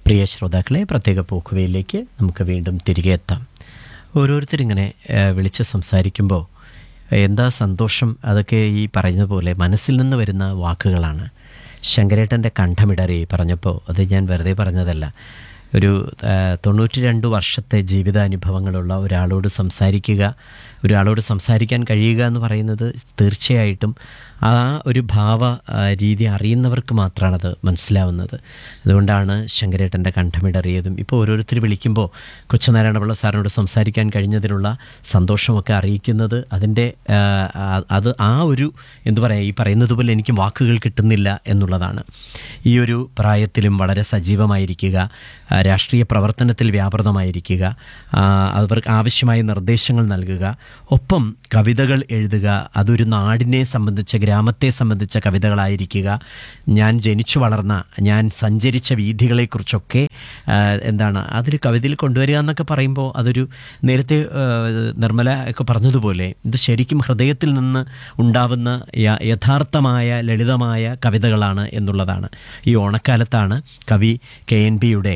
പ്രിയ ശ്രോതാക്കളെ പ്രത്യേക പോക്കുവയിലേക്ക് നമുക്ക് വീണ്ടും തിരികെ എത്താം ഓരോരുത്തരിങ്ങനെ ഏഹ്, വിളിച്ച് സംസാരിക്കുമ്പോൾ എന്താ സന്തോഷം അതൊക്കെ ഈ പറയുന്ന പോലെ മനസ്സിൽ നിന്ന് വരുന്ന വാക്കുകളാണ് ശങ്കരേട്ടൻ്റെ കണ്ഠമിടറി പറഞ്ഞപ്പോൾ അത് ഞാൻ വെറുതെ പറഞ്ഞതല്ല ഒരു ആ, തൊണ്ണൂറ്റി രണ്ട് വർഷത്തെ ജീവിതാനുഭവങ്ങളുള്ള ഒരാളോട് സംസാരിക്കുക ഒരാളോട് സംസാരിക്കാൻ കഴിയുക എന്ന് പറയുന്നത് തീർച്ചയായിട്ടും ആ ഒരു ഭാവ ആ, രീതി അറിയുന്നവർക്ക് മാത്രമാണത് മനസ്സിലാവുന്നത് അതുകൊണ്ടാണ് ശങ്കരേട്ടൻ്റെ കണ്ഠമിടറിയതും ഇപ്പോൾ ഓരോരുത്തർ വിളിക്കുമ്പോൾ കൊച്ചുനാരായണപിള്ള സാറിനോട് സംസാരിക്കാൻ കഴിഞ്ഞതിലുള്ള സന്തോഷമൊക്കെ അറിയിക്കുന്നത് അതിൻ്റെ ആ, ആ- അത് ആ ഒരു എന്തു പറയുക ഈ പറയുന്നത് പോലെ എനിക്ക് വാക്കുകൾ കിട്ടുന്നില്ല എന്നുള്ളതാണ് ഈ ഒരു പ്രായത്തിലും വളരെ സജീവമായിരിക്കുക ആ, രാഷ്ട്രീയ പ്രവർത്തനത്തിൽ വ്യാപൃതമായിരിക്കുക ആ, അവർക്ക് ആവശ്യമായ നിർദ്ദേശങ്ങൾ നൽകുക ഒപ്പം കവിതകൾ എഴുതുക അതൊരു നാടിനെ സംബന്ധിച്ച ഗ്രാമത്തെ സംബന്ധിച്ച കവിതകളായിരിക്കുക ഞാൻ ജനിച്ചു വളർന്ന ഞാൻ സഞ്ചരിച്ച വീഥികളെക്കുറിച്ചൊക്കെ ആ, എന്താണ് അതൊരു കവിതയിൽ കൊണ്ടുവരിക എന്നൊക്കെ പറയുമ്പോൾ അതൊരു നേരത്തെ ആ, നിർമ്മല ഒക്കെ പറഞ്ഞതുപോലെ ഇത് ശരിക്കും ഹൃദയത്തിൽ നിന്ന് ഉണ്ടാവുന്ന യ- യഥാർത്ഥമായ ലളിതമായ കവിതകളാണ് എന്നുള്ളതാണ് ഈ ഓണക്കാലത്താണ് കവി കെ എൻ ബിയുടെ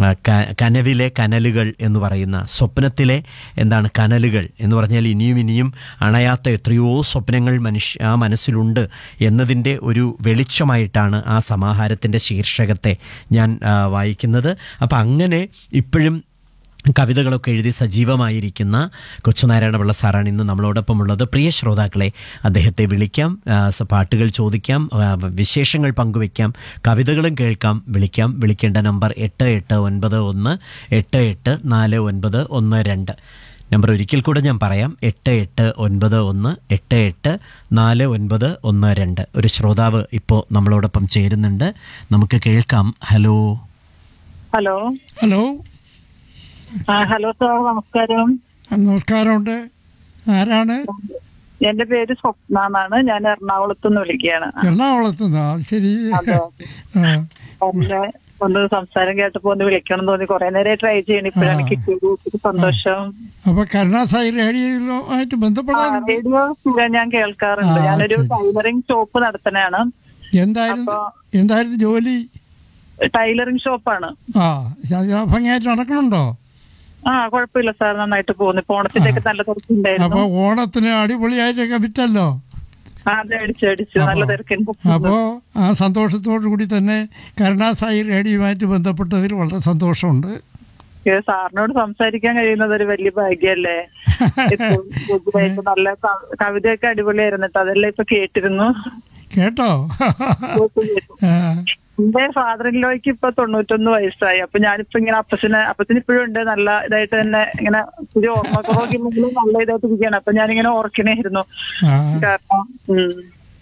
കനവിലെ കനലുകൾ എന്ന് പറയുന്ന സ്വപ്നത്തിലെ എന്താണ് കനലുകൾ എന്ന് പറഞ്ഞാൽ ഇനിയും ഇനിയും അണയാത്ത എത്രയോ സ്വപ്നങ്ങൾ മനുഷ്യ ആ മനസ്സിലുണ്ട് എന്നതിൻ്റെ ഒരു വെളിച്ചമായിട്ടാണ് ആ സമാഹാരത്തിൻ്റെ ശീർഷകത്തെ ഞാൻ ആ, വായിക്കുന്നത് അപ്പം അങ്ങനെ ഇപ്പോഴും കവിതകളൊക്കെ എഴുതി സജീവമായിരിക്കുന്ന കൊച്ചുനാരായണപിള്ള സാറാണ് ഇന്ന് നമ്മളോടൊപ്പം ഉള്ളത് പ്രിയ ശ്രോതാക്കളെ അദ്ദേഹത്തെ വിളിക്കാം ആ, സ- പാട്ടുകൾ ചോദിക്കാം ആ, വിശേഷങ്ങൾ പങ്കുവയ്ക്കാം കവിതകളും കേൾക്കാം വിളിക്കാം വിളിക്കേണ്ട നമ്പർ എട്ട് എട്ട് ഒൻപത് ഒന്ന് എട്ട് എട്ട് നാല് ഒൻപത് ഒന്ന് രണ്ട് നമ്പർ ഒരിക്കൽ കൂടെ ഞാൻ പറയാം എട്ട് എട്ട് ഒൻപത് ഒന്ന് എട്ട് എട്ട് നാല് ഒൻപത് ഒന്ന് രണ്ട് ഒരു ശ്രോതാവ് ഇപ്പോൾ നമ്മളോടൊപ്പം ചേരുന്നുണ്ട് നമുക്ക് കേൾക്കാം ഹലോ ഹലോ ഹലോ ആ ഹലോ സാർ നമസ്കാരം നമസ്കാരമുണ്ട് ആരാണ് എന്റെ പേര് സ്വപ്ന എന്നാണ് ഞാൻ എറണാകുളത്ത് നിന്ന് വിളിക്കുകയാണ് എറണാകുളത്ത് നിന്നാ ശരി അതെ. ആ, എന്റെ ഒന്ന് സംസാരം കേട്ടപ്പോ ഒന്ന് വിളിക്കണം എന്ന് തോന്നി കുറെ നേരം ട്രൈ ചെയ്യണം ഇപ്പോഴാണ് കിട്ടിയത് ഒത്തിരി സന്തോഷം അപ്പൊ കരുണാസായി റേഡിയോയിലുമായിട്ട് ആ, ബന്ധപ്പെടാൻ റേഡിയോ സ്ഥിരം ഞാൻ കേൾക്കാറുണ്ട് ആ, ഞാനൊരു ശരി. ടൈലറിംഗ് ഷോപ്പ് നടത്തണാണ് എന്തായിരുന്നു അപ്പൊ- എന്തായിരുന്നു ജോലി ടൈലറിംഗ് ഷോപ്പാണ് ആ ശ- ഭംഗിയായിട്ട് നടക്കണുണ്ടോ ആ കുഴപ്പമില്ല സാർ നന്നായിട്ട് പോകുന്നു ഇപ്പൊ ഓണത്തിന്റെയൊക്കെ നല്ല അപ്പൊ തിരക്കുണ്ടായിരുന്നു ഓണത്തിന് അടിപൊളിയായിട്ടൊക്കെ വിറ്റല്ലോ ആ, അതെ അടിച്ചു അടിച്ചു നല്ല അപ്പൊ- തിരക്കുണ്ട് അപ്പോ ആ സന്തോഷത്തോടു കൂടി തന്നെ കരുണാസായി റേഡിയോയുമായിട്ട് ബന്ധപ്പെട്ടതിൽ വളരെ സന്തോഷമുണ്ട് ഏ, സാറിനോട് സംസാരിക്കാൻ കഴിയുന്നത് ഒരു വലിയ ഭാഗ്യല്ലേ ഇപ്പൊ പുതുതായിട്ട് നല്ല ക- കവിതയൊക്കെ അടിപൊളിയായിരുന്നു കേട്ടോ അതെല്ലാം ഇപ്പൊ കേട്ടിരുന്നു കേട്ടോ കേട്ടു, കേട്ടു. ആ, എന്റെ ഫാദറിൻലോയ്ക്ക് ഇപ്പൊ തൊണ്ണൂറ്റൊന്ന് വയസ്സായി അപ്പൊ ഞാനിപ്പോ ഇങ്ങനെ അപ്പച്ചന് അപ്പച്ചന് ഇപ്പോഴും ഉണ്ട് നല്ല ഇതായിട്ട് തന്നെ ഇങ്ങനെ ഒരു ഓർമ്മക്കുറവൊക്കെയുണ്ടെങ്കിലും നല്ല ഇതായിട്ട് ഇരിക്കുകയാണ് അപ്പൊ ഞാനിങ്ങനെ ഓർക്കണേയിരുന്നു ആ കാരണം ഉം.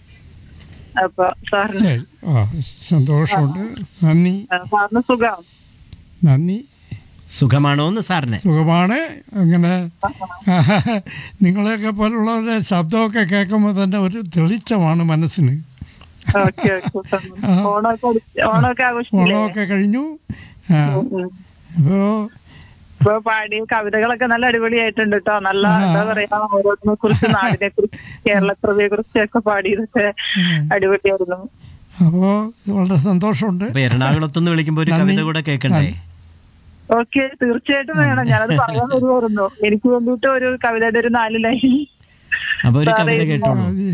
അപ്പൊ സാറിന് ശരി ആ സന്തോഷമുണ്ട് നന്ദി സാറിന് സുഖം നന്ദി സുഖമാണോ എന്ന് സാറിന് സുഖമാണ് അങ്ങനെ നിങ്ങളെയൊക്കെ പോലുള്ളവരുടെ ശബ്ദമൊക്കെ കേൾക്കുമ്പോൾ തന്നെ ഒരു തെളിച്ചമാണ് മനസ്സിന് ഓക്കെ ഓക്കെ ഓണമൊക്കെ അടുത്ത്- ഓണമൊക്കെ ആഘോഷിക്കില്ലേ ഓണമൊക്കെ കഴിഞ്ഞു ആ, ഉം. അപ്പോ ഇപ്പൊ പാടിയ കവിതകളൊക്കെ നല്ല അടിപൊളിയായിട്ടുണ്ട് കേട്ടോ നല്ല എന്താ പറയാ ഓരോന്നിനെ കുറിച്ച് നാടിനെ കുറിച്ച് കേരളപ്രഭയെ കുറിച്ചൊക്കെ പാടിയതൊക്കെ അടിപൊളിയായിരുന്നു അപ്പോ വളരെ സന്തോഷമുണ്ട് അപ്പൊ എറണാകുളത്തുനിന്ന് വിളിക്കുമ്പോൾ ഒരു നന്ദി. കവിത കൂടെ കേൾക്കണ്ടേ ഓക്കെ തീർച്ചയായിട്ടും വേണം ഞാനത് പറയാൻ വരുമായിരുന്നു എനിക്ക് വേണ്ടിയിട്ട് ഒരു കവിതയുടെ ഒരു നാല് ലൈൻ അപ്പൊ ഒരു സാറേ, കവിത കേട്ടോളൂ അത്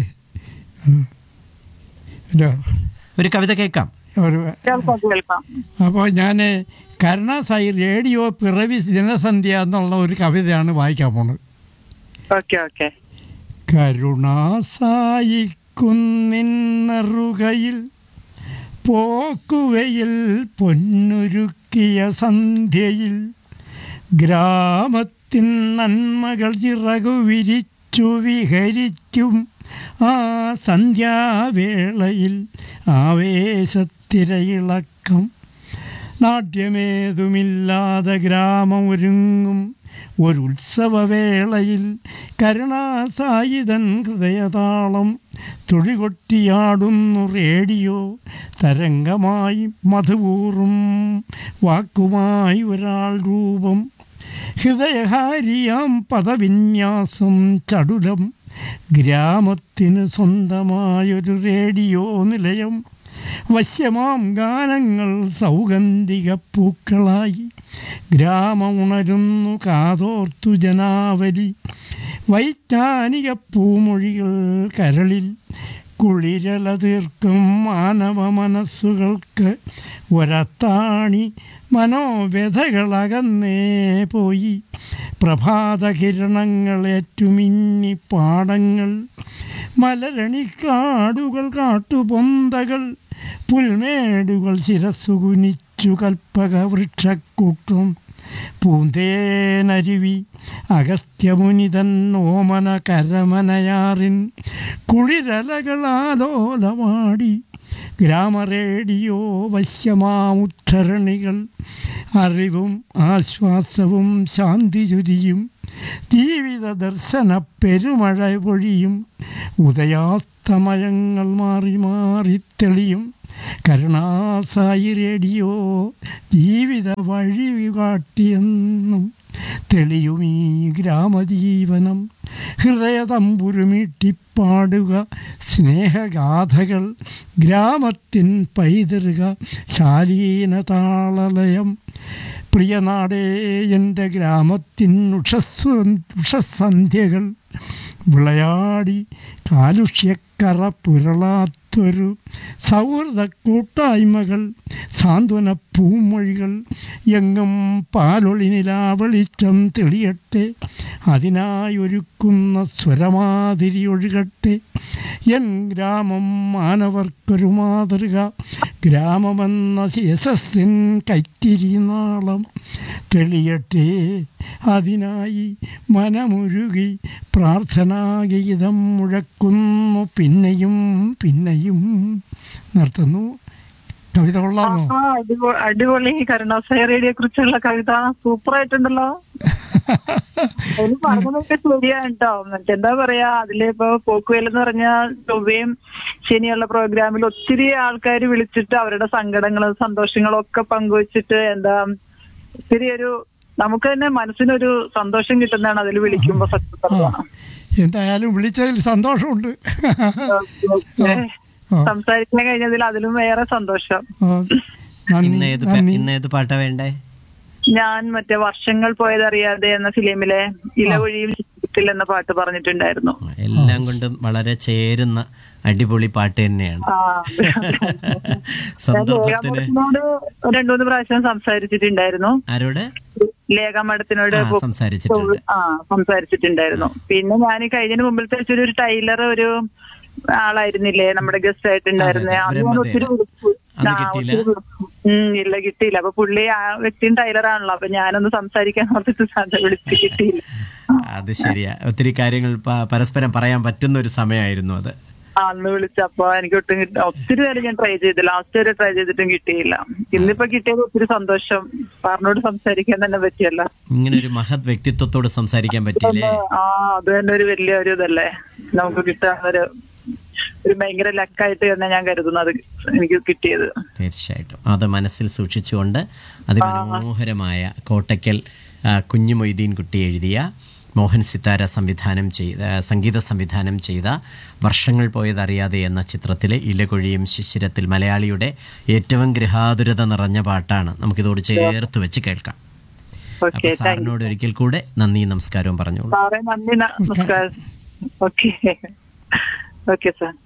ഒരു ഒരു കവിത കേൾക്കാം ഒരു കേൾക്കാം കേൾക്കാം അപ്പോൾ ഞാൻ കരുണാസായി റേഡിയോ പിറവി ദിനസന്ധ്യ എന്നുള്ള ഒരു കവിതയാണ് വായിക്കാൻ പോണത് ഓക്കെ ഓക്കെ കരുണാസായി കുന്നിന്നറുകയിൽ പോക്കുവയിൽ പൊന്നുരുക്കിയ സന്ധ്യയിൽ ഗ്രാമത്തിൻ നന്മകൾ ചിറകു വിരിച്ചു വിഹരിക്കും ആ സന്ധ്യാവേളയിൽ ആവേശത്തിരയിളക്കം നാട്യമേതുമില്ലാതെ ഗ്രാമം ഒരുങ്ങും ഒരു ഉത്സവവേളയിൽ കരുണാസായിതൻ ഹൃദയതാളം തുടികൊട്ടിയാടുന്നു റേഡിയോ തരംഗമായി മധുപൂറും വാക്കുമായി ഒരാൾ രൂപം ഹൃദയഹാരിയാം പദവിന്യാസം ചടുലം ഗ്രാമത്തിന് സ്വന്തമായൊരു റേഡിയോ നിലയം വശ്യമാം ഗാനങ്ങൾ സൗഗന്ധിക പൂക്കളായി ഗ്രാമമുണരുന്നു കാതോർത്തു ജനാവലി വൈജ്ഞാനിക പൂമൊഴികൾ കരളിൽ കുളിരല തീർക്കും മാനവ മനസ്സുകൾക്ക് ഒരത്താണി മനോവ്യഥകളകന്നേ പോയി പ്രഭാതകിരണങ്ങളേറ്റുമിന്നി പാടങ്ങൾ മലരണിക്കാടുകൾ കാട്ടുപൊന്തകൾ പുൽമേടുകൾ ശിരസ്സു കുനിച്ചു കൽപ്പക വൃക്ഷക്കൂട്ടം പൂന്തേനരുവി അഗസ്ത്യമുനിതൻ ഓമന കരമനയാറിൻ കുളിരലകളാലോലമാടി ഗ്രാമറേഡിയോ വശ്യമാമുദ്ധരണികൾ അറിവും ആശ്വാസവും ശാന്തി ചുരിയും ജീവിത ദർശന പെരുമഴ പൊഴിയും ഉദയാസ്തമയങ്ങൾ മാറി മാറി തെളിയും കരുണാസായി റേഡിയോ ജീവിത വഴി കാട്ടിയെന്നും തെളിയും ഈ ഗ്രാമജീവനം ഹൃദയതമ്പുരുമീട്ടിപ്പാടുക സ്നേഹഗാഥകൾ ഗ്രാമത്തിൻ പൈതൃക ശാലീന താളലയം പ്രിയനാടേ എൻ്റെ ഗ്രാമത്തിൻ ഉഷസ് ഉഷസന്ധ്യകൾ വിളയാടി കാലുഷ്യക്കറ പുരളാത്തൊരു സൗഹൃദ കൂട്ടായ്മകൾ സാന്ത്വന പൂമൊഴികൾ എങ്ങും പാലൊളി നിലാവെളിച്ചം തെളിയട്ടെ അതിനായി ഒരുക്കുന്ന സ്വരമാതിരി ഒഴുകട്ടെ എൻ ഗ്രാമം മാനവർക്കൊരു മാതൃക ഗ്രാമമെന്ന യശസ്സിൻ കൈത്തിരി നാളം തെളിയട്ടെ അതിനായി മനമുരുകി പ്രാർത്ഥനാഗീതം മുഴക്കുന്നു പിന്നെയും പിന്നെയും നിർത്തുന്നു കവിത കൊള്ളാമോ ആ അടിപൊളി അടിപൊളി കരുണാസേരയെ കുറിച്ചുള്ള കവിത സൂപ്പർ ആയിട്ടുണ്ടല്ലോ അതിന് പറഞ്ഞതൊക്കെ ശരിയാണ് കേട്ടോ എന്നിട്ട് എന്താ പറയാ അതിലിപ്പോ പോക്കുവേൽ എന്ന് പറഞ്ഞ ചൊവ്വയും ശനിയുള്ള പ്രോഗ്രാമിൽ ഒത്തിരി ആൾക്കാർ വിളിച്ചിട്ട് അവരുടെ സങ്കടങ്ങളും സന്തോഷങ്ങളും ഒക്കെ പങ്കുവച്ചിട്ട് എന്താ ഒത്തിരി ഒരു നമുക്ക് തന്നെ മനസ്സിനൊരു സന്തോഷം കിട്ടുന്നതാണ് അതിൽ വിളിക്കുമ്പോ സത്യം ആ പറഞ്ഞാ. എന്തായാലും വിളിച്ചതിൽ സന്തോഷമുണ്ട് ഓക്കേ. ആ. സംസാരിക്കാൻ കഴിഞ്ഞതിൽ അതിലും വേറെ സന്തോഷം ആ, നന്ദി ഇന്ന് ഏത് പ- നന്ദി ഇന്ന് ഏത് പാട്ടാ വേണ്ടേ ഞാൻ മറ്റേ വർഷങ്ങൾ പോയതറിയാതെ എന്ന ഫിലിമിലെ ഇലവഴിയും ചുറ്റിൽ എന്ന പാട്ട് പറഞ്ഞിട്ടുണ്ടായിരുന്നു എല്ലാം കൊണ്ടും വളരെ ചേരുന്ന അടിപൊളി പാട്ട് തന്നെയാണ് ആ. സന്ദർഭത്തിന് ലേഖാമഠത്തിനോട് രണ്ടു മൂന്ന് പ്രാവശ്യം സംസാരിച്ചിട്ടുണ്ടായിരുന്നു ആരോട് ലേഖ മഠത്തിനോട് ആ, സംസാരിച്ചിട്ടുണ്ട് ആ സംസാരിച്ചിട്ടുണ്ടായിരുന്നു പിന്നെ ഞാൻ കഴിഞ്ഞതിന് മുമ്പിലത്തെ വെച്ചൊരു ഒരു ടൈലർ ഒരു ആളായിരുന്നില്ലേ നമ്മുടെ ഗസ്റ്റ് ആയിട്ടുണ്ടായിരുന്നേ അതെ, അത് ഞാൻ ഒത്തിരി ബ്രഹ്മദേവൻ. വിളിച്ചു അന്ന് ആ, കിട്ടിയില്ല? ഒത്തിരി വിളിച്ചു. ഉം, ഇല്ല കിട്ടിയില്ല അപ്പൊ പുള്ളി ആ വ്യക്തിയും ടൈലറാണല്ലോ അപ്പൊ ഞാനൊന്ന് സംസാരിക്കാൻ ഓർത്തിട്ട് സാധനം വിളിച്ച് കിട്ടിയില്ല അത് ശരിയാ ഒത്തിരി കാര്യങ്ങൾ പ- പരസ്പരം പറയാൻ പറ്റുന്ന ഒരു സമയമായിരുന്നു അത് ആ, അന്ന് വിളിച്ചപ്പോ എനിക്ക് ഒട്ടും കിട്ടി ഒത്തിരി നേരം ഞാൻ ട്രൈ ചെയ്തു ലാസ്റ്റ് വരെ ട്രൈ ചെയ്തിട്ടും കിട്ടിയില്ല ഇന്നിപ്പോ കിട്ടിയത് ഒത്തിരി സന്തോഷം സാറിനോട് സംസാരിക്കാൻ തന്നെ പറ്റിയല്ലോ ഇങ്ങനെ ഒരു മഹത് വ്യക്തിത്വത്തോട് സംസാരിക്കാൻ പറ്റിയില്ലേ ആ അത് തന്നെ ഒരു വലിയ ഒരു ഇതല്ലേ നമുക്ക് കിട്ടാൻ ഒരു ഒരു ഭയങ്കര ലക്കായിട്ട് തന്നെ ഞാൻ കരുതുന്നത് എനിക്ക് കിട്ടിയത് തീർച്ചയായിട്ടും അത് മനസ്സിൽ സൂക്ഷിച്ചുകൊണ്ട് അതിമനോഹരമായ കോട്ടയ്ക്കൽ ആ, കുഞ്ഞു മൊയ്തീൻ കുട്ടി എഴുതിയ മോഹൻ സിത്താര സംവിധാനം ചെയ്ത സംഗീത സംവിധാനം ചെയ്ത വർഷങ്ങൾ പോയതറിയാതെ എന്ന ചിത്രത്തിലെ ഇലകൊഴിയും ശിശിരത്തിൽ മലയാളിയുടെ ഏറ്റവും ഗൃഹാതുരത നിറഞ്ഞ പാട്ടാണ് നമുക്കിതോട് ചേർത്ത് വെച്ച് കേൾക്കാം ഓക്കെ അപ്പൊ സാറിനോട് ഒരിക്കൽ കൂടെ നന്ദി നമസ്കാരവും പറഞ്ഞോളൂ സാറേ നന്ദി ന- നമസ്കാരം ഓക്കെ ഓക്കെ സാർ